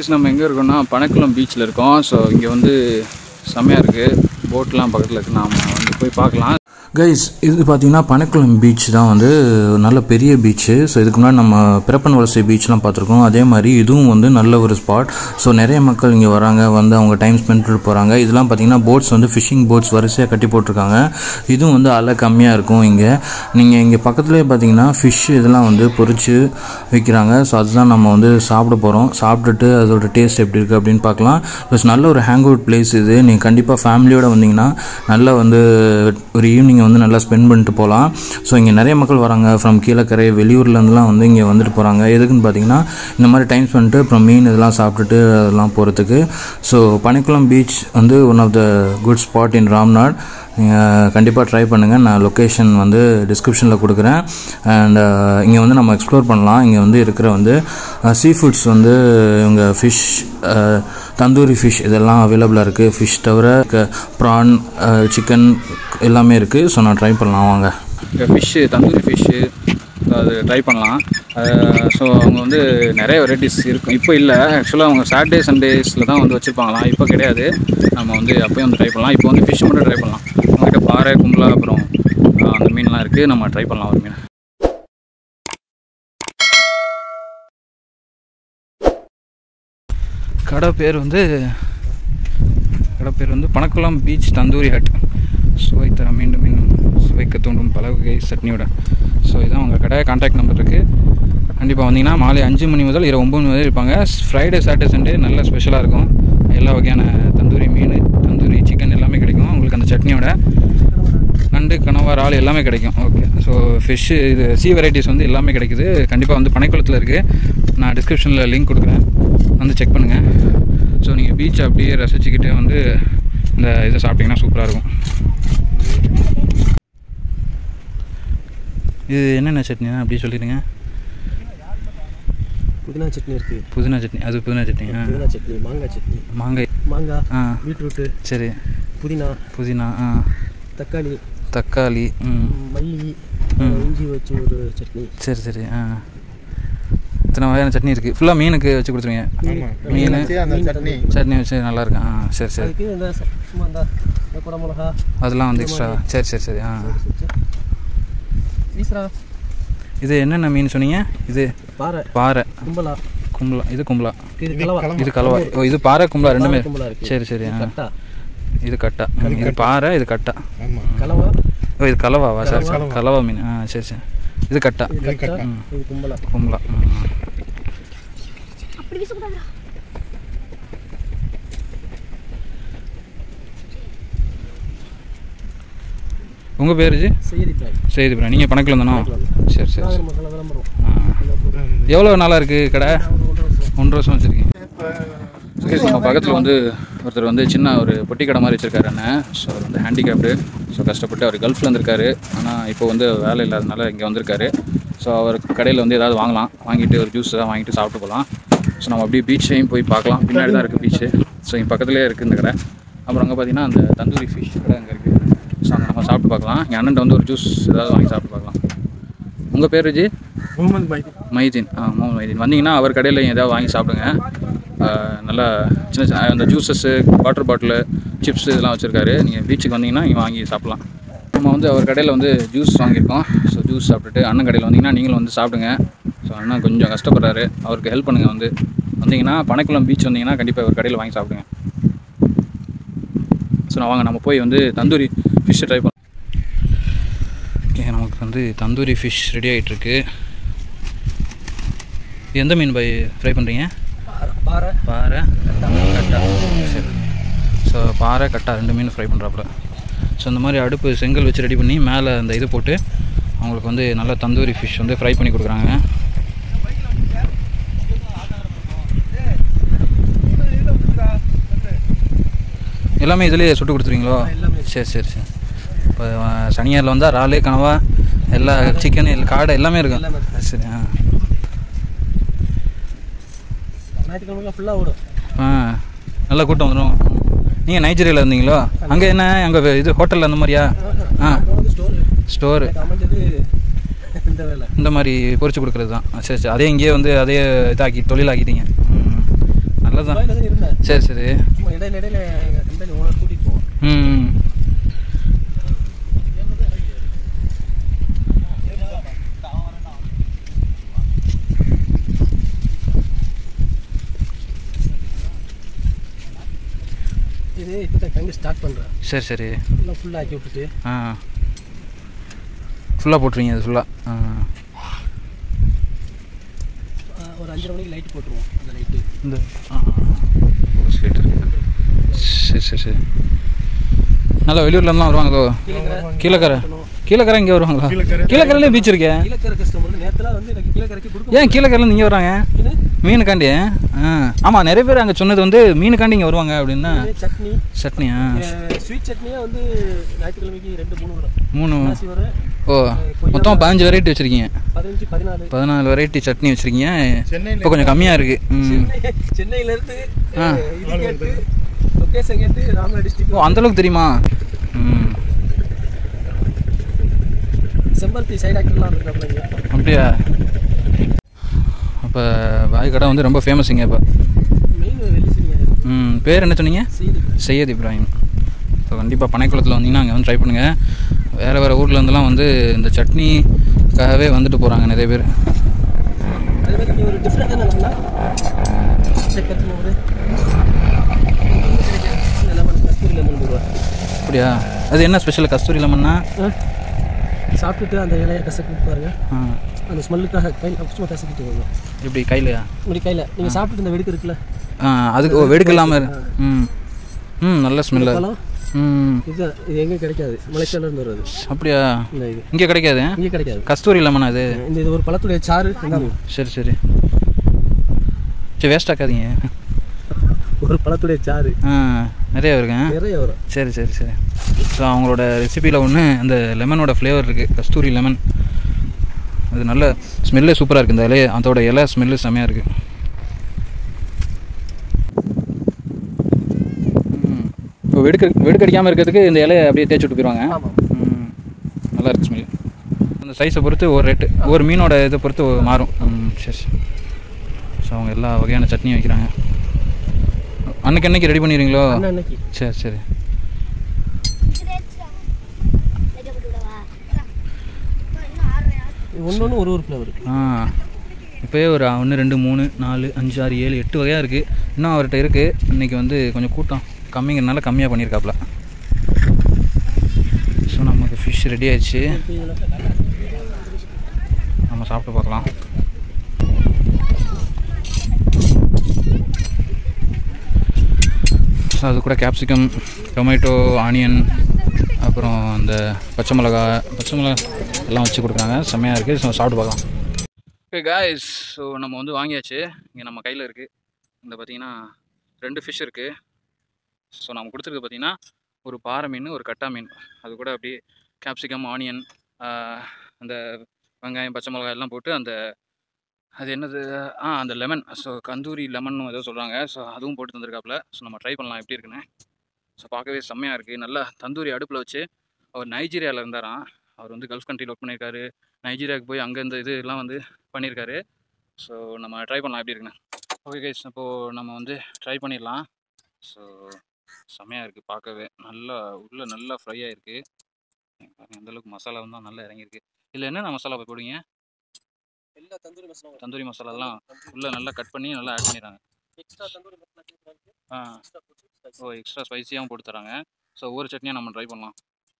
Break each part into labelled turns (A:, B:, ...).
A: Guys நம்ம எங்கே இருக்கோம்னா பனக்குளம் பீச்சில் இருக்கோம் ஸோ இங்கே வந்து செம்மையாக இருக்குது போட்லாம் பக்கத்தில் இருக்குது நாம் வந்து போய் பார்க்கலாம்
B: கைஸ் இது பார்த்தீங்கன்னா பனைக்குளம் பீச் தான் வந்து நல்ல பெரிய பீச்சு ஸோ இதுக்கு முன்னாடி நம்ம பிறப்பன் வலசை பீச்லாம் பார்த்துருக்கோம் அதே மாதிரி இதுவும் வந்து நல்ல ஒரு ஸ்பாட் ஸோ நிறைய மக்கள் இங்கே வராங்க வந்து அவங்க டைம் ஸ்பெண்ட் பண்ணிட்டு போகிறாங்க இதெல்லாம் பார்த்தீங்கன்னா போட்ஸ் வந்து ஃபிஷிங் போட்ஸ் வரிசையாக கட்டி போட்டிருக்காங்க இதுவும் வந்து அலை கம்மியாக இருக்கும் இங்கே நீங்கள் இங்கே பக்கத்துலேயே பார்த்தீங்கன்னா ஃபிஷ் இதெல்லாம் வந்து பொரிச்சு விற்கிறாங்க ஸோ அதுதான் நம்ம வந்து சாப்பிட போகிறோம் சாப்பிட்டுட்டு அதோட டேஸ்ட் எப்படி இருக்குது அப்படின்னு பார்க்கலாம் ப்ளஸ் நல்ல ஒரு ஹேங் அவுட் பிளேஸ் இது நீங்கள் கண்டிப்பாக ஃபேமிலியோட வந்தீங்கன்னா நல்லா வந்து ஒரு ஈவினிங்கை வந்து நல்லா ஸ்பெண்ட் பண்ணிட்டு போகலாம் ஸோ இங்கே நிறைய மக்கள் வராங்க ஃப்ரம் கீழக்கரை வெளியூர்லேருந்துலாம் வந்து இங்கே வந்துட்டு போகிறாங்க எதுக்குன்னு பார்த்தீங்கன்னா இந்த மாதிரி டைம் ஸ்பெண்ட்டு அப்புறம் மீன் இதெல்லாம் சாப்பிட்டுட்டு அதெல்லாம் போகிறதுக்கு ஸோ பனிக்குளம் பீச் வந்து one of the good spot in Ramnad நீங்கள் கண்டிப்பாக ட்ரை பண்ணுங்கள் நான் லொக்கேஷன் வந்து டிஸ்கிரிப்ஷனில் கொடுக்குறேன் அண்ட் இங்கே வந்து நம்ம எக்ஸ்ப்ளோர் பண்ணலாம் இங்கே வந்து இருக்கிற வந்து சீ ஃபுட்ஸ் வந்து இவங்க ஃபிஷ் தந்தூரி ஃபிஷ் இதெல்லாம் அவைலபிளாக இருக்குது ஃபிஷ் தவிர ப்ரான் சிக்கன் எல்லாமே இருக்குது ஸோ நான் ட்ரை பண்ணலாம் வாங்க
A: இங்கே ஃபிஷ்ஷு தந்தூரி ஃபிஷ்ஷு அது ட்ரை பண்ணலாம் ஸோ அவங்க வந்து நிறைய வெரைட்டிஸ் இருக்கும் இப்போ இல்லை ஆக்சுவலாக அவங்க சாட்டர்டே சண்டேஸில் தான் வந்து வச்சுருப்பாங்களாம் இப்போ கிடையாது நம்ம வந்து அப்போயும் வந்து ட்ரை பண்ணலாம் இப்போ வந்து ஃபிஷ் மட்டும் ட்ரை பண்ணலாம் அவங்ககிட்ட பாறை கும்பலா அப்புறம் ஆஹ், அந்த மீன்லாம் இருக்குது நம்ம ட்ரை பண்ணலாம் ஒரு மீன் கடை பேர் வந்து கடை பேர் வந்து பனக்குளம் பீச் தந்தூரி ஹட் சுவை தர மீண்டும் மீண்டும் சுவைக்க தூண்டும் பல வகை சட்னியோட ஸோ இதான் உங்கள் கடை கான்டாக்ட் நம்பர் இருக்குது கண்டிப்பாக வந்தீங்கன்னா மாலை அஞ்சு மணி முதல் இரவு ஒம்பது மணி வரை இருப்பாங்க ஃப்ரைடே சாட்டர்டே சண்டே நல்ல ஸ்பெஷலாக இருக்கும் எல்லா வகையான தந்தூரி மீன் தந்தூரி சிக்கன் எல்லாமே கிடைக்கும் உங்களுக்கு அந்த சட்னியோட நண்டு கனவா இறால் எல்லாமே கிடைக்கும் ஓகே ஸோ ஃபிஷ்ஷு இது சி வெரைட்டிஸ் வந்து எல்லாமே கிடைக்குது கண்டிப்பாக வந்து பனைக்குளத்தில் இருக்குது நான் டிஸ்கிரிப்ஷனில் லிங்க் கொடுக்குறேன் வந்து செக் பண்ணுங்கள் ஸோ நீங்கள் பீச் அப்படியே ரசிச்சுக்கிட்டே வந்து இந்த இதை சாப்பிட்டீங்கன்னா சூப்பராக இருக்கும் இது என்னென்ன சட்னி அப்படி சொல்லிடுங்க
C: புதினா சட்னி இருக்கு
A: புதினா சட்னி அது புதினா சட்னி ஆ
C: புதினா சட்னி மாங்காய் சட்னி
A: மாங்காய்
C: மாங்காய்
A: ஆ
C: பீட்ரூட்டு
A: சரி
C: புதினா
A: புதினா ஆ
C: தக்காளி
A: தக்காளி ம்
C: மல்லி
A: ம்.
C: இஞ்சி வச்சு ஒரு சட்னி
A: சரி சரி ஆ இத்தனை வகையான சட்னி இருக்குது ஃபுல்லாக மீனுக்கு வச்சு கொடுத்துருவீங்க மீன்
C: சட்னி
A: சட்னி வச்சு நல்லா இருக்கும் ஆ சரி சரி
C: அதுக்கு இந்த ச- சும்மா இந்த இந்த குடை மிளகா
A: அதெல்லாம் வந்து எக்ஸ்ட்ரா சரி சரி சரி ஆ
C: ஈஸ்ரா
A: இது என்னென்ன மீன் சொன்னீங்க இது
C: பாறை
A: பாறை
C: கும்பலா
A: கும்பலா இது கும்பலா
C: இது கலவா
A: இது கலவா ஓ இது பாறை கும்பலா ரெண்டுமே
C: பாறை கும்பலா இருக்கு.
A: சரி சரி ஆ
C: கட்டா
A: இது கட்டா ம், இது பாறை இது கட்டா
C: கலவா
A: ஓ இது கலவாவா சரி சரி
C: கலவா.
A: கலவா மீன் ஆ சரி சரி இது கட்டா
C: இது கட்டா
A: ம்.
C: இது கும்பலா
A: கும்பலா ம். உங்கள் பேர் ஜி
C: செய்தி பிராய்
A: செய்தி பிரியா நீங்கள் பணக்கில் தானோ சரி சரி சரி
C: மக்களை விளம்பரம்
A: ஆ. எவ்வளோ நாளாக இருக்குது கடை ஒன்றரை வருஷம் வச்சுருக்கீங்க நம்ம பக்கத்தில் வந்து ஒருத்தர் வந்து சின்ன ஒரு பொட்டி கடை மாதிரி வச்சுருக்காரு அண்ணன் ஸோ அவர் வந்து ஹேண்டிகேப்டு ஸோ கஷ்டப்பட்டு அவர் கல்ஃபில் இருந்திருக்காரு ஆனால் இப்போ வந்து வேலை இல்லாதனால இங்கே வந்திருக்காரு ஸோ அவர் கடையில் வந்து ஏதாவது வாங்கலாம் வாங்கிட்டு ஒரு ஜூஸ் ஏதாவது வாங்கிட்டு சாப்பிட்டு போகலாம் ஸோ நம்ம அப்படியே பீச்சையும் போய் பார்க்கலாம் பின்னாடி தான் இருக்குது பீச்சு ஸோ இங்கே பக்கத்துலேயே இருக்குது இந்த கடை அப்புறம் அங்கே பார்த்தீங்கன்னா அந்த தந்தூரி ஃபிஷ் கடை அங்கே இருக்குது ஸோ அங்கே நம்ம சாப்பிட்டு பார்க்கலாம் என் அண்ணன்ட்ட வந்து ஒரு ஜூஸ் ஏதாவது வாங்கி சாப்பிட்டு பார்க்கலாம் உங்கள் பேர் ஜி
C: முகமது பாய்
A: மைதீன் ஆ முகமது மைதீன் வந்தீங்கன்னா அவர் கடையில் ஏதாவது வாங்கி சாப்பிடுங்க ஆ, நல்லா சின்ன சின்ன அந்த ஜூஸஸ்ஸு வாட்டர் பாட்டிலு சிப்ஸ் இதெல்லாம் வச்சுருக்காரு நீங்கள் பீச்சுக்கு வந்தீங்கன்னா நீங்கள் வாங்கி சாப்பிட்லாம் நம்ம வந்து அவர் கடையில் வந்து ஜூஸ் வாங்கியிருக்கோம் ஸோ ஜூஸ் சாப்பிட்டுட்டு அண்ணன் கடையில் வந்தீங்கன்னா நீங்களும் வந்து சாப்பிடுங்க ஸோ அண்ணன் கொஞ்சம் கஷ்டப்படுறாரு அவருக்கு ஹெல்ப் பண்ணுங்கள் வந்து வந்தீங்கன்னா பனைக்குளம் பீச் வந்தீங்கன்னா கண்டிப்பாக அவர் கடையில் வாங்கி சாப்பிடுங்க ஸோ நான் வாங்க நம்ம போய் வந்து தந்தூரி ஃபிஷ்ஷை ட்ரை பண்ணலாம் ஓகே நமக்கு வந்து தந்தூரி ஃபிஷ் ரெடி ஆகிட்டுருக்கு எந்த மீன் பை ஃப்ரை பண்ணுறீங்க
C: பாறை
A: பாறை கட்டா சரி ஸோ பாறை கட்டா ரெண்டு மீன் ஃப்ரை பண்ணுறாப்புல ஸோ இந்த மாதிரி அடுப்பு செங்கல் வச்சு ரெடி பண்ணி மேலே அந்த இது போட்டு அவங்களுக்கு வந்து நல்லா தந்தூரி ஃபிஷ் வந்து ஃப்ரை பண்ணி கொடுக்குறாங்க எல்லாமே இதுலேயே சுட்டு கொடுத்துருவீங்களோ சரி சரி சரி இப்போ சனியாரில் வந்தால் இறாலு கனவா எல்லா சிக்கன் காடை எல்லாமே இருக்கும் சரி ஆ
C: ஞாயிற்றுக்கிழமை ஃபுல்லாக ஓடும்
A: ஆ நல்லா கூட்டம் வந்துடும் நீங்கள் நைஜீரியாவில் இருந்தீங்களோ அங்கே என்ன அங்கே இது ஹோட்டலில் அந்த மாதிரியா ஆ
C: ஸ்டோர்
A: ஸ்டோரு
C: அமைஞ்சது இந்த வேலை
A: இந்த மாதிரி பொரிச்சு கொடுக்குறது தான் சரி சரி அதே இங்கேயே வந்து அதே இதாக்கி தொழிலாக்கிட்டீங்க ம். நல்ல அவ்வளோதான்
C: துபாயில தான் இருந்தேன்
A: சரி சரி
C: சும்மா இடையில இடையில எங்கள் கம்பெனி ஓனர் கூட்டிகிட்டு போவோம்
A: ம்
C: இது இப்போ தான் கங்கு ஸ்டார்ட் பண்ணுறேன்
A: சரி சரி
C: எல்லாம் ஃபுல்லாக ஆக்கி விட்டுட்டு
A: ஆ ஃபுல்லாக போட்டுருவீங்க அது ஃபுல்லாக ஆ
C: ஆ, ஒரு அஞ்சரை மணிக்கு லைட் போட்டுருவோம் அந்த லைட்டு
A: இந்த ஆ ஒரு ஸ்வீட் இருக்கு சரி சரி சரி நல்லா வெளியூர்லேருந்துலாம் வருவாங்களோ கீழக்கரை கீழக்கரை இங்கே வருவாங்களா கீழக்கரையிலே பீச் இருக்கே
C: கீழக்கரை கஸ்டமர் நேற்றுலாம் வந்து எனக்கு கீழக்கரைக்கு கொடுக்க
A: ஏன் கீழக்கரையில் இங்கே வராங்க
C: இது
A: மீனுக்காண்டி ஆ ஆமாம் நிறைய பேர் அங்கே சொன்னது வந்து மீனுக்காண்டி இங்கே வருவாங்க அப்படின்னா
C: சட்னி
A: சட்னியா
C: ஸ்வீட் சட்னியே வந்து ஞாயிற்றுக்கிழமைக்கு ரெண்டு மூணு வரும்
A: மூணு
C: அரிசி வரும்
A: ஓ மொத்தம் பதினஞ்சு வெரைட்டி வச்சுருக்கீங்க
C: பதினஞ்சு பதினாலு
A: பதினாலு வெரைட்டி சட்னி வச்சுருக்கீங்க இப்போ கொஞ்சம் கம்மியாக இருக்குது ம்
C: சென்னையில இருந்து
A: ஆ.
C: இது கேட்டு லொக்கேஷன் கேட்டு ராமநாடு
A: ஓ
C: டிஸ்ட்ரிக்ட்
A: அந்தளவுக்கு தெரியுமா ம்
C: செம்பருத்தி சைடு ஆக்டர்லாம் இருக்காங்க
A: அப்படியா அப்போ பாய் கடை வந்து ரொம்ப ஃபேமஸுங்க இப்போ
C: மெயின் வெள்ளி சனியாக
A: ம் பேர் என்ன சொன்னீங்க
C: செய்தி
A: சையத் இப்ராஹிம் ஸோ கண்டிப்பாக பனைக்குளத்தில் வந்தீங்கன்னா அங்கே வந்து ட்ரை பண்ணுங்கள் வேறு வேறு ஊர்லேருந்துலாம் வந்து இந்த சட்னிக்காகவே வந்துட்டு போகிறாங்க நிறைய பேர்
C: அதே மாதிரி நீ ஒரு டிஃப்ரெண்ட் என்னன்னா செக்கத்து போகுது லெமன் கஸ்தூரி லெமன் போடுவேன்
A: அப்படியா அது என்ன ஸ்பெஷல் கஸ்தூரி லெமன்னா
C: சாப்பிட்டுட்டு அந்த இலையை கசக்கிட்டு பாருங்க
A: ஆ
C: அந்த ஸ்மெல்லுக்காக கையில் சும்மா கசக்கிட்டு வருங்க
A: எப்படி கையிலையா
C: இப்படி கையில் நீங்கள் சாப்பிட்டுட்டு இந்த வெடுக்கு இருக்குல்ல
A: ஆ அதுக்கு ஓ வெடுக்கு இல்லாமல் ம் ம் நல்ல ஸ்மெல்லு
C: பழம்
A: ம்
C: இது இது எங்கேயும் கிடைக்காது மலேசியால இருந்து வருது
A: அப்படியா
C: இந்த இது
A: இங்கே கிடைக்காது
C: இங்கே கிடைக்காது
A: கஸ்தூரி லெமனா அது
C: இந்த இது ஒரு பழத்துடைய சாறு இந்தாங்க.
A: சரி சரி சரி வேஸ்ட் ஆக்காதீங்க
C: ஒரு பழத்துடைய சாறு
A: ஆ நிறைய இருக்குங்க
C: நிறைய வரும்
A: சரி சரி சரி ஸோ அவங்களோட ரெசிபியில் ஒன்று அந்த லெமனோட ஃப்ளேவர் இருக்குது கஸ்தூரி லெமன் அது நல்ல ஸ்மெல்லே சூப்பராக இருக்குது இந்த இலைய அதோட இலை ஸ்மெல்லு செம்மையாக இருக்குது இப்போ வெடுக்க வெடுக்கடிக்காமல் இருக்கிறதுக்கு இந்த இலையை அப்படியே தேய்ச்சி விட்டு போயிடுவாங்க
C: ஆமாம்
A: ம், நல்லா இருக்கு ஸ்மெல் அந்த சைஸை பொறுத்து ஒரு ரேட்டு ஒரு மீனோட இதை பொறுத்து மாறும் ம், சரி சரி ஸோ அவங்க எல்லா வகையான சட்னியும் வைக்கிறாங்க அன்னைக்கு அன்னைக்கு ரெடி பண்ணிடுறீங்களோ
C: அண்ணா அன்னைக்கு
A: சரி சரி
C: ஒன்று ஒன்று ஒரு ஒரு ஃப்ளேவர்
A: ஆ இப்போயே ஒரு ஒன்று ரெண்டு மூணு நாலு அஞ்சு ஆறு ஏழு எட்டு வகையாக இருக்குது இன்னும் அவர்கிட்ட இருக்குது இன்றைக்கி வந்து கொஞ்சம் கூட்டம் கம்மிங்கிறனால கம்மியாக பண்ணியிருக்காப்புல ஸோ நமக்கு ஃபிஷ் ரெடி ஆயிடுச்சு நம்ம சாப்பிட்டு பார்க்கலாம் ஸோ அது கூட கேப்சிகம் டொமேட்டோ ஆனியன் அப்புறம் அந்த பச்சை மிளகா பச்சை மிளகா எல்லாம் வச்சு கொடுக்குறாங்க செம்மையாக இருக்குது ஸோ சாப்பிட்டு பார்க்கலாம் ஓகே காய்ஸ் ஸோ நம்ம வந்து வாங்கியாச்சு இங்கே நம்ம கையில் இருக்குது இந்த பார்த்தீங்கன்னா ரெண்டு ஃபிஷ் இருக்குது ஸோ நம்ம கொடுத்துருக்கு பார்த்தீங்கன்னா ஒரு பாறை மீன் ஒரு கட்டா மீன் அது கூட அப்படியே கேப்சிகம் ஆனியன் அந்த வெங்காயம் பச்சை மிளகாய் எல்லாம் போட்டு அந்த அது என்னது ஆ அந்த லெமன் ஸோ கந்தூரி லெமன் ஏதோ சொல்கிறாங்க ஸோ அதுவும் போட்டு தந்திருக்காப்புல ஸோ நம்ம ட்ரை பண்ணலாம் எப்படி இருக்குன்னு ஸோ பார்க்கவே செம்மையாக இருக்குது நல்லா தந்தூரி அடுப்பில் வச்சு அவர் நைஜீரியாவில் இருந்தாராம் அவர் வந்து கல்ஃப் கண்ட்ரியில் ஒர்க் பண்ணியிருக்காரு நைஜீரியாவுக்கு போய் அங்கே இந்த இது எல்லாம் வந்து பண்ணியிருக்காரு ஸோ நம்ம ட்ரை பண்ணலாம் எப்படி இருக்குன்னு ஓகே கைஸ் இப்போது நம்ம வந்து ட்ரை பண்ணிடலாம் ஸோ செம்மையாக இருக்குது பார்க்கவே நல்லா உள்ளே நல்லா ஃப்ரை ஆகிருக்கு பாருங்க அந்தளவுக்கு மசாலா வந்து நல்லா இறங்கியிருக்கு இதில் என்னென்ன மசாலா போய் போடுவீங்க
C: எல்லா தந்தூரி மசாலா
A: தந்தூரி மசாலாலாம் உள்ளே நல்லா கட் பண்ணி நல்லா ஆட் பண்ணிடுறாங்க
C: எக்ஸ்ட்ரா தந்தூரி மசாலா கேட்குறாங்க
A: ஆ
C: எக்ஸ்ட்ரா போட்டு spicy.
A: ஓ எக்ஸ்ட்ரா ஸ்பைசியாகவும் போட்டு தராங்க ஸோ ஒவ்வொரு சட்னியாக நம்ம ட்ரை பண்ணலாம்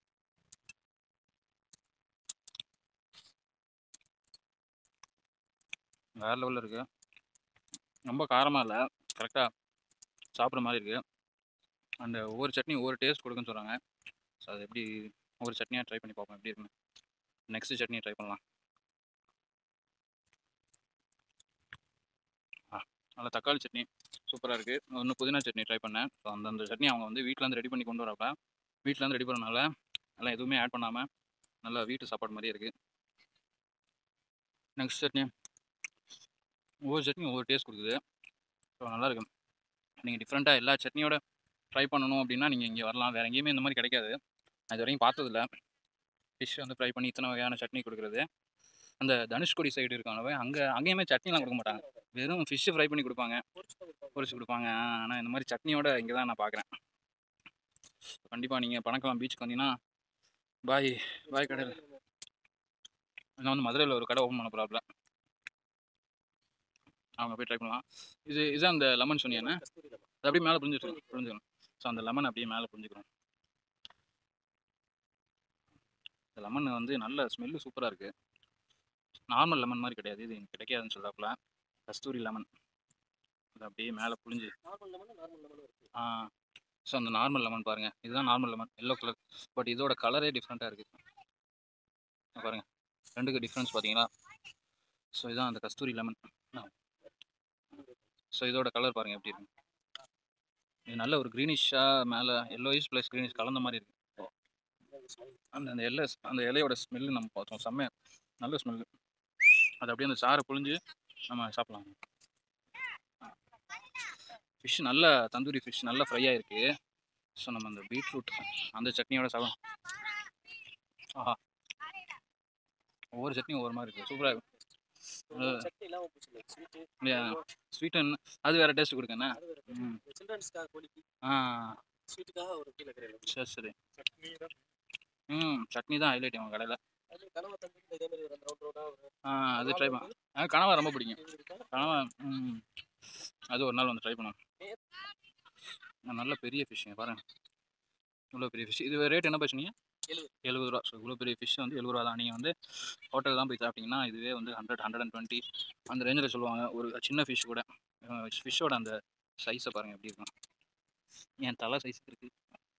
A: வேறு லெவலில் இருக்குது ரொம்ப காரமாக இல்லை கரெக்டாக சாப்பிட்ற மாதிரி இருக்குது அந்த ஒவ்வொரு சட்னி ஒவ்வொரு டேஸ்ட் கொடுக்குன்னு சொல்கிறாங்க ஸோ அது எப்படி ஒவ்வொரு சட்னியாக ட்ரை பண்ணி பார்ப்போம் எப்படி இருக்குன்னு நெக்ஸ்ட் சட்னியை ட்ரை பண்ணலாம் ஆ நல்ல தக்காளி சட்னி சூப்பராக இருக்குது இன்னும் புதினா சட்னி ட்ரை பண்ணேன் ஸோ அந்தந்த சட்னி அவங்க வந்து வீட்டிலேருந்து ரெடி பண்ணி கொண்டு வரப்ப வீட்டிலேருந்து ரெடி பண்ணனால நல்லா எதுவுமே ஆட் பண்ணாமல் நல்லா வீட்டு சாப்பாடு மாதிரியே இருக்குது நெக்ஸ்ட் சட்னி ஒவ்வொரு சட்னி ஒவ்வொரு டேஸ்ட் கொடுக்குது ஸோ நல்லாயிருக்கு நீங்கள் டிஃப்ரெண்ட்டாக எல்லா சட்னியோட ட்ரை பண்ணணும் அப்படின்னா நீங்கள் இங்கே வரலாம் வேறு எங்கேயுமே இந்த மாதிரி கிடைக்காது நான் இது வரைக்கும் பார்த்ததில்ல ஃபிஷ் வந்து ஃப்ரை பண்ணி இத்தனை வகையான சட்னி கொடுக்குறது அந்த தனுஷ்கோடி சைடு இருக்கானவே அங்கே அங்கேயுமே சட்னிலாம் கொடுக்க மாட்டாங்க வெறும் ஃபிஷ்ஷு ஃப்ரை பண்ணி கொடுப்பாங்க பொரிச்சு கொடுப்பாங்க ஆனால் இந்த மாதிரி சட்னியோட இங்கே தான் நான் பார்க்குறேன் கண்டிப்பாக நீங்கள் பணக்கலாம் பீச்சுக்கு வந்தீங்கன்னா பாய் பாய் கடையில் நான் வந்து மதுரையில் ஒரு கடை ஓப்பன் பண்ண போகிறாப்புல அவங்க போய் ட்ரை பண்ணலாம் இது இதுதான் அந்த லெமன் சொன்னீங்கண்ணே
C: கஸ்தூரி லெமன்
A: அது அப்படியே மேலே புரிஞ்சுக்கணும் புரிஞ்சுக்கணும் ஸோ அந்த லெமன் அப்படியே மேலே புரிஞ்சுக்கணும் இந்த லெமன் வந்து நல்ல ஸ்மெல்லு சூப்பராக இருக்குது நார்மல் லெமன் மாதிரி கிடையாது இது எனக்கு கிடைக்காதுன்னு சொல்கிறாப்புல கஸ்தூரி லெமன் அது அப்படியே மேலே புளிஞ்சு
C: நார்மல் லெமன் நார்மல் லெமன் இருக்கு
A: ஆ ஸோ அந்த நார்மல் லெமன் பாருங்கள் இதுதான் normal lemon yellow colour but இதோட கலரே டிஃப்ரெண்ட்டாக இருக்குது பாருங்கள் ரெண்டுக்கு டிஃப்ரென்ஸ் பார்த்தீங்களா ஸோ இதுதான் அந்த கஸ்தூரி லெமன் ஸோ இதோட கலர் பாருங்கள் எப்படி இருக்கு இது நல்ல ஒரு க்ரீனிஷாக மேலே எல்லோயிஷ் ப்ளஸ் க்ரீனிஷ் கலந்த மாதிரி இருக்கு அந்த அந்த எல்லை அந்த இலையோட ஸ்மெல்லு நம்ம பார்த்தோம் செம்ம நல்ல ஸ்மெல்லு அது அப்படியே அந்த சாரை புழிஞ்சு நம்ம சாப்பிடலாம் ஃபிஷ் நல்ல தந்தூரி ஃபிஷ் நல்ல ஃப்ரை ஆயிருக்கு ஸோ நம்ம அந்த பீட்ரூட் அந்த சட்னியோட சாப்பிடும் ஆஹா ஒவ்வொரு சட்னியும் ஒவ்வொரு மாதிரி இருக்குது சூப்பராக இருக்கும்
C: சட்னி இல்லாம போச்சு ஸ்வீட்
A: ஸ்வீட் அது வேறு டேஸ்ட் கொடுக்கண்ணா
C: அது வேற
A: ம்
C: சில்ட்ரன்ஸ்க்காக கோழிக்கு
A: ஆ
C: ஸ்வீட்டுக்காக ஒரு கீழே கரையில்
A: சரி சரி
C: சட்னி தான்
A: ம் சட்னி தான் ஹைலைட் அவங்க கடையில்
C: அது கனவா தம்பிக்கு இதே மாதிரி ஒரு அந்த ரவுண்ட் ரவுண்டா ஒரு
A: ஆ அது ட்ரை பண்ண எனக்கு கனவா ரொம்ப பிடிக்கும்
C: இது இருக்கா
A: கனவா ம் அது ஒரு நாள் வந்து ட்ரை பண்ணுவோம் நான் நல்ல பெரிய ஃபிஷ்ஷுங்க பாருங்க இவ்வளோ பெரிய ஃபிஷ் இது ரேட் என்ன சொன்னீங்க
C: எழுபது.
A: எழுபது ரூபா ஸோ இவ்வளோ பெரிய ஃபிஷ் வந்து எழுபது ரூபா தான் நீங்கள் வந்து ஹோட்டல் தான் போய் சாப்பிட்டீங்கன்னா இதுவே வந்து ஹண்ட்ரட் ஹண்ட்ரட் அண்ட் டுவெண்ட்டி அந்த ரேஞ்சில் சொல்லுவாங்க ஒரு சின்ன ஃபிஷ் கூட ஃபிஷ்ஷோட அந்த சைஸை பாருங்கள் எப்படி இருக்கும் என் தலை சைஸுக்கு இருக்குது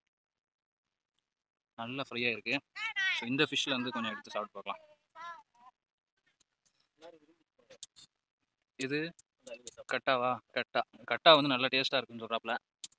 A: நல்லா ஃப்ரீயாக இருக்குது ஸோ இந்த ஃபிஷ்ஷில் வந்து கொஞ்சம் எடுத்து சாப்பிட்டு பார்க்கலாம் இது
C: அந்த அழுகை சாப்பிட்டு
A: கட்டாவா கட்டா கட்டா வந்து நல்லா டேஸ்ட்டாக இருக்குன்னு சொல்கிறாப்புல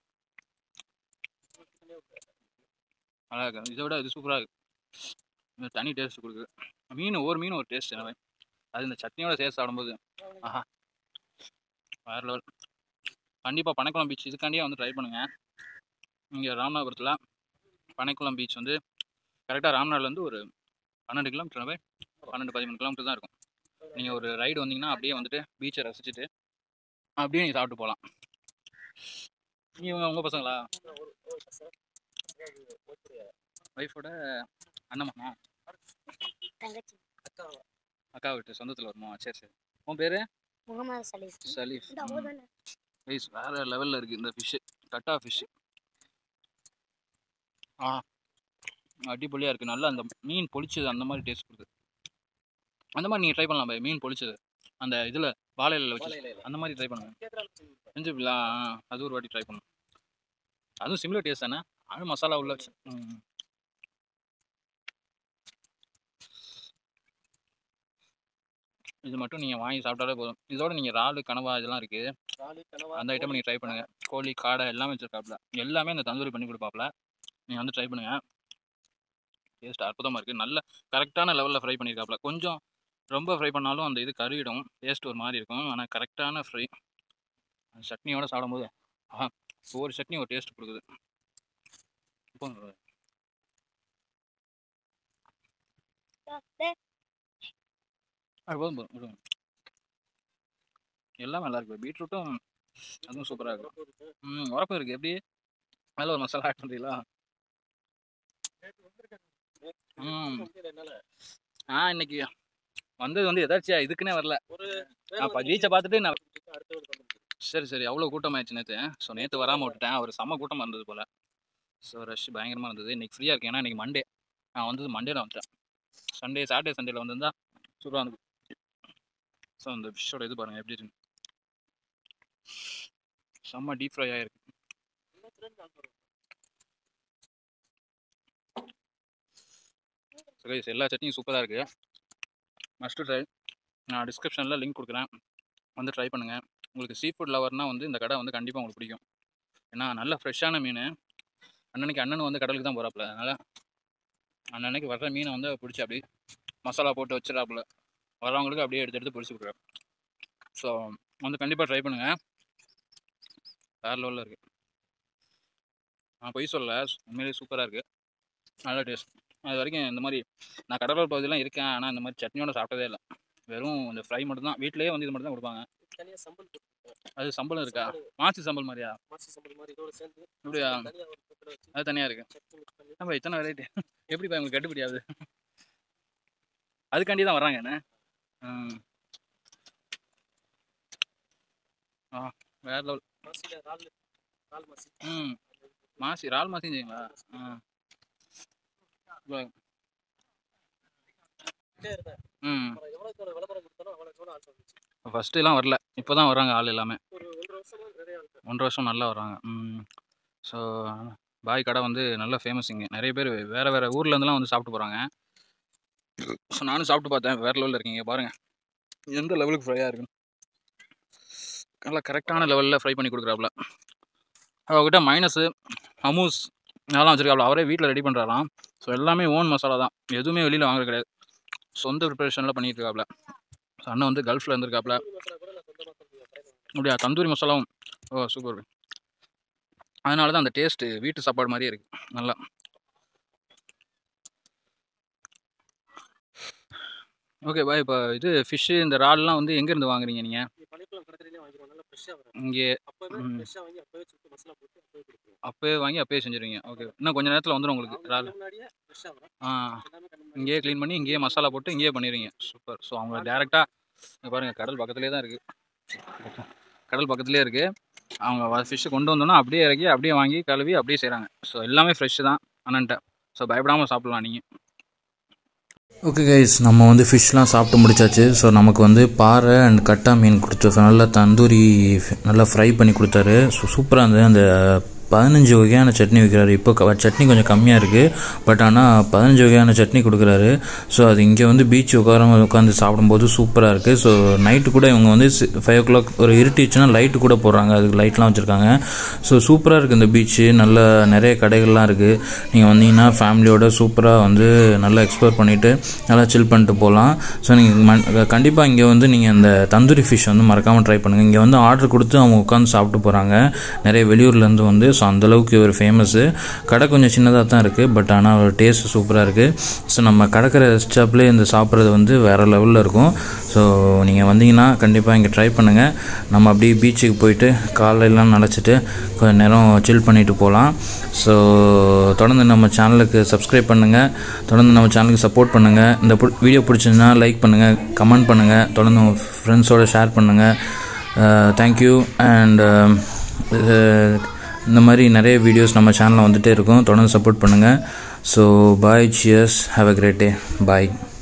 A: நல்லா இருக்கு இதை விட இது சூப்பராக இருக்கு இது தனி டேஸ்ட் கொடுக்குது மீன் ஒரு மீன் ஒரு டேஸ்ட் எனவே அது இந்த சட்னியோட சேர்த்து சாப்பிடும்போது ஆஹா வேற லெவல் கண்டிப்பாக பனைக்குளம் பீச் இதுக்காண்டியே வந்து ட்ரை பண்ணுங்கள் இங்கே ராமநாதபுரத்தில் பனைக்குளம் பீச் வந்து கரெக்டாக ராமநாடுலேருந்து ஒரு பன்னெண்டு கிலோமீட்டர் போய் பன்னெண்டு பதிமூணு கிலோமீட்டர் தான் இருக்கும் நீங்கள் ஒரு ரைடு வந்தீங்கன்னா அப்படியே வந்துட்டு பீச்சை ரசிச்சுட்டு அப்படியே நீங்கள் சாப்பிட்டு போகலாம் நீங்கள் உங்கள் பசங்களா
C: ஒரு ஒரு பசங்க அதாவது ஒருத்தர்
A: ஒய்ஃபோட அண்ணம்மா
D: தங்கச்சி
C: அக்கா
A: அக்கா வீட்டு சொந்தத்தில் வருமா சரி சரி உன் பேர்
D: முகமது சலீம்
A: சலீஃப்
D: இந்த அவதானே
A: ரைஸ் வேறு லெவலில் இருக்குது இந்த ஃபிஷ்ஷு கட்டா ஃபிஷ்ஷு ஆ அடிப்பொலியாக இருக்குது நல்லா அந்த மீன் பொளிச்சது அந்த மாதிரி டேஸ்ட் கொடுக்குது அந்த மாதிரி நீங்கள் ட்ரை பண்ணலாம் பாய் மீன் பொளிச்சது அந்த இதில் வாழை இலையில வச்சு
C: வாழை இலையில.
A: அந்த மாதிரி ட்ரை பண்ணுங்க
C: கேக்குறாங்க செஞ்சு கொடுப்பேன்.
A: செஞ்சுப்பிங்களா அது ஒரு வாட்டி ட்ரை பண்ணும் அதுவும் சிம்லர் டேஸ்ட் தானே அது மசாலா உள்ள வச்சு ம் இது மட்டும் நீங்கள் வாங்கி சாப்பிட்டாலே போதும் இதோட நீங்கள் இறாலு கனவா இதெல்லாம் இருக்குது
C: இறாலு, கனவா,
A: அந்த ஐட்டம் நீங்கள் ட்ரை பண்ணுங்கள் கோழி காடை எல்லாமே வச்சுருக்காப்புல எல்லாமே இந்த தந்தூரி பண்ணி கொடுப்பாப்புல நீங்கள் வந்து ட்ரை பண்ணுங்கள் டேஸ்ட் அற்புதமாக இருக்குது நல்ல கரெக்டான லெவலில் ஃப்ரை பண்ணியிருக்காப்புல கொஞ்சம் ரொம்ப ஃப்ரை பண்ணாலும் அந்த இது கருகிடும் டேஸ்ட் ஒரு மாதிரி இருக்கும் ஆனால் கரெக்டான ஃப்ரை சட்னியோட சாப்பிடும்போது ஆஹா ஒவ்வொரு சட்னி ஒரு டேஸ்ட் கொடுக்குது இப்போ அது போதும் போதும் விடுங்க. எல்லாமே நல்லா இருக்கு பீட்ரூட்டும் அதுவும் சூப்பராக இருக்கு
C: இருக்கு.
A: ம் உரப்பும் இருக்குது எப்படி மேலே ஒரு மசாலா ஆட் பண்ணுறீங்களா ம்
C: முடியல என்னால.
A: ஆ இன்னைக்கு வந்தது வந்து எதாச்சியா இதுக்குன்னே வரல
C: ஒரு
A: நான் இப்போ பீச்சை பார்த்துட்டு நான்
C: அடுத்த ஒரு பக்கம்
A: சரி சரி அவ்வளோ கூட்டமாயிடுச்சு நேற்று ஸோ நேற்று வராமல் விட்டுட்டேன் அவர் செம்ம கூட்டமாக இருந்தது போல் ஸோ ரஷ் பயங்கரமாக இருந்தது இன்னைக்கு ஃப்ரீயாக இருக்கேன் ஏன்னா இன்னைக்கு மண்டே நான் வந்தது மண்டேல வந்துட்டேன் சண்டே சாட்டர்டே சண்டேல வந்திருந்தா சூப்பராக இருந்தது ஸோ அந்த ஃபிஷ்ஷோட இது பாருங்கள் எப்படி இருக்கு செம்ம டீப் ஃப்ரை ஆகிருக்கு ஸோ கைஸ் எல்லா சட்னியும் சூப்பராக இருக்குது மஸ்ட்டு ட்ரை நான் டிஸ்கிரிப்ஷனில் லிங்க் கொடுக்குறேன் வந்து ட்ரை பண்ணுங்கள் உங்களுக்கு சீ ஃபுட் லவர்னால் வந்து இந்த கடை வந்து கண்டிப்பாக உங்களுக்கு பிடிக்கும் ஏன்னா நல்ல ஃப்ரெஷ்ஷான மீன் அன்னன்னைக்கு அண்ணன் வந்து கடலுக்கு தான் போகிறாப்புல அதனால் அன்னன்னைக்கு வர்ற மீனை வந்து பிடிச்சி அப்படியே மசாலா போட்டு வச்சிடறாப்புல வரவங்களுக்கு அப்படியே எடுத்து எடுத்து பிடிச்சி கொடுக்குறாரு ஸோ வந்து கண்டிப்பாக ட்ரை பண்ணுங்கள் வேறு லெவலில் இருக்குது நான் பொய் சொல்லல உண்மையிலேயே சூப்பராக இருக்குது நல்ல டேஸ்ட் அது வரைக்கும் இந்த மாதிரி நான் கடலூர் பகுதியெலாம் இருக்கேன் ஆனால் இந்த மாதிரி சட்னியோட சாப்பிட்டதே இல்லை வெறும் இந்த ஃப்ரை மட்டும்தான் வீட்டிலேயே வந்து இது மட்டும் தான் கொடுப்பாங்க
C: தனியாக சம்பல் போட்டுருக்கோம்
A: அது சம்பளம் இருக்கா மாசி சம்பல் மாதிரியா
C: மாசி சம்பல் மாதிரி இதோட சேர்ந்து
A: அப்படியா
C: தனியாக ஒரு குக்கரை வச்சு
A: அது தனியாக இருக்கு
C: சட்னி மிக்ஸ் பண்ணி
A: நம்ம இத்தனை வெரைட்டி எப்படிப்பா உங்களுக்கு கட்டுப்படி ஆகுது அதுக்காண்டி தான் வர்றாங்க என்ன ம். ஆ வேற லெவல்
C: மாசியில் ரால் ரால் மாசி
A: ம் மாசி இறால் மாசி செஞ்சீங்களா ஆ ப-
C: கிட்டே இருந்தேன்
A: ம்
C: அப்புறம் எவ்வளோக்கு எவ்வளோ விளம்பரம் கொடுத்தாலும் அவ்வளோக்கு எவ்வளோ ஆள் வந்துச்சு
A: ஃபஸ்ட்டு எல்லாம் வரல இப்போ தான் வர்றாங்க ஆள் எல்லாமே
C: ஒரு ஒன்றரை வருஷமா நிறைய ஆள்
A: ஒன்றரை வருஷம் நல்லா வர்றாங்க ம் ஸோ பாய் கடை வந்து நல்ல ஃபேமஸ் இங்கே நிறைய பேர் வேறு வேறு ஊர்லேருந்துலாம் வந்து சாப்பிட்டு போகிறாங்க ஸோ நானும் சாப்பிட்டு பார்த்தேன் வேறு லெவலில் இருக்கீங்க பாருங்கள் எந்த லெவலுக்கு ஃப்ரையாக இருக்குன்னு நல்லா கரெக்டான லெவலில் ஃப்ரை பண்ணி கொடுக்குறாப்புல அவர்கிட்ட மைனஸு ஹமூஸ் அதெல்லாம் வச்சுருக்காப்புல அவரே வீட்டில் ரெடி பண்ணுறாராம் ஸோ எல்லாமே ஓன் மசாலா தான் எதுவுமே வெளியில் வாங்குறது கிடையாது சொந்த ப்ரிப்பரேஷனில் பண்ணிட்டு இருக்காப்புல ஸோ அண்ணன் வந்து கல்ஃபில் இருந்திருக்காப்புல
C: மசாலா கூட நான் சொந்தமாக பண்ணுவேன்
A: அப்படியா தந்தூரி மசாலாவும் ஓ சூப்பர் அதனால தான் அந்த டேஸ்ட்டு வீட்டு சாப்பாடு மாதிரியே இருக்குது நல்லா ஓகே பாய் இப்போ இது ஃபிஷ்ஷு இந்த இறால்லாம் வந்து எங்கேருந்து வாங்குறீங்க நீங்கள்
C: நீ பனிக்குளம் கடற்கரையிலே வாங்கிடுவோம் நல்லா ஃப்ரெஷ்ஷாக வரும்
A: இங்கே
C: அப்போவே
A: ம்.
C: ஃப்ரெஷ்ஷாக வாங்கி அப்போவே சுட்டு மசாலா போட்டு அப்போவே கொடுத்துருவோம்
A: அப்போயே வாங்கி அப்போயே செஞ்சுருவீங்க ஓகே இன்னும் கொஞ்சம் நேரத்தில் வந்துடும் உங்களுக்கு இறால்
C: முன்னாடியே ஃப்ரெஷ்ஷாக வரும்
A: ஆ
C: எல்லாமே கண்ணு முன்னாடி
A: இங்கேயே க்ளீன் பண்ணி இங்கேயே மசாலா போட்டு இங்கேயே பண்ணிடுவீங்க சூப்பர் ஸோ அவங்க டேரெக்டாக பாருங்கள் கடல் பக்கத்துலேயே தான் இருக்குது கடல் பக்கத்துலேயே இருக்குது அவங்க ஃபிஷ்ஷு கொண்டு வந்தோன்னா அப்படியே இறக்கி அப்படியே வாங்கி கழுவி அப்படியே செய்கிறாங்க ஸோ எல்லாமே ஃப்ரெஷ்ஷு தான் அண்ணன்ட்ட ஸோ பயப்படாமல் சாப்பிட்லாம் நீங்கள்
B: ஓகே கைஸ் நம்ம வந்து ஃபிஷ்லாம் சாப்பிட்டு முடிச்சாச்சு ஸோ நமக்கு வந்து பாறை அண்ட் கட்டா மீன் கொடுத்து நல்லா தந்தூரி நல்லா ஃப்ரை பண்ணி கொடுத்தாரு ஸோ சூப்பராக இருந்தது அந்த பதினஞ்சு வகையான சட்னி வைக்கிறாரு இப்போ க- சட்னி கொஞ்சம் கம்மியாக இருக்குது பட் ஆனால் பதினஞ்சு வகையான சட்னி கொடுக்குறாரு ஸோ அது இங்கே வந்து பீச் உட்கார உட்காந்து சாப்பிடும்போது சூப்பராக இருக்குது ஸோ நைட்டு கூட இவங்க வந்து ஃபைவ் ஓ கிளாக் ஒரு இருட்டிச்சுன்னா லைட்டு கூட போடுறாங்க அதுக்கு லைட்லாம் வச்சுருக்காங்க ஸோ சூப்பராக இருக்குது இந்த பீச்சு நல்ல நிறைய கடைகள்லாம் இருக்குது நீங்கள் வந்தீங்கன்னா ஃபேமிலியோட சூப்பராக வந்து நல்லா எக்ஸ்ப்ளோர் பண்ணிவிட்டு நல்லா சில் பண்ணிட்டு போகலாம் ஸோ நீங்கள் கண்டிப்பாக இங்கே வந்து நீங்கள் அந்த தந்தூரி ஃபிஷ் வந்து மறக்காமல் ட்ரை பண்ணுங்கள் இங்கே வந்து ஆர்டர் கொடுத்து அவங்க உட்காந்து சாப்பிட்டு போகிறாங்க நிறைய வெளியூர்லேருந்து வந்து ஸோ அந்தளவுக்கு ஒரு ஃபேமஸ்ஸு கடை கொஞ்சம் சின்னதாக தான் இருக்குது பட் ஆனால் ஒரு டேஸ்ட் சூப்பராக இருக்குது ஸோ நம்ம கடற்கரை ஸ்டாப்லேயே இந்த சாப்பிட்றது வந்து வேறு லெவலில் இருக்கும் ஸோ நீங்கள் வந்தீங்கன்னா கண்டிப்பாக இங்கே ட்ரை பண்ணுங்கள் நம்ம அப்படியே பீச்சுக்கு போயிட்டு காலையெல்லாம் நினச்சிட்டு கொஞ்சம் நேரம் சில் பண்ணிட்டு போகலாம் ஸோ தொடர்ந்து நம்ம சேனலுக்கு சப்ஸ்கிரைப் பண்ணுங்கள் தொடர்ந்து நம்ம சேனலுக்கு சப்போர்ட் பண்ணுங்கள் இந்த வீடியோ பிடிச்சிருந்தா லைக் பண்ணுங்கள் கமெண்ட் பண்ணுங்கள் தொடர்ந்து உங்கள் ஃப்ரெண்ட்ஸோட ஷேர் பண்ணுங்கள் தேங்க்யூ அண்ட் இந்த மாதிரி நிறைய வீடியோஸ் நம்ம சேனலில் வந்துகிட்டே இருக்கும் தொடர்ந்து சப்போர்ட் பண்ணுங்கள் so bye cheers have a great day bye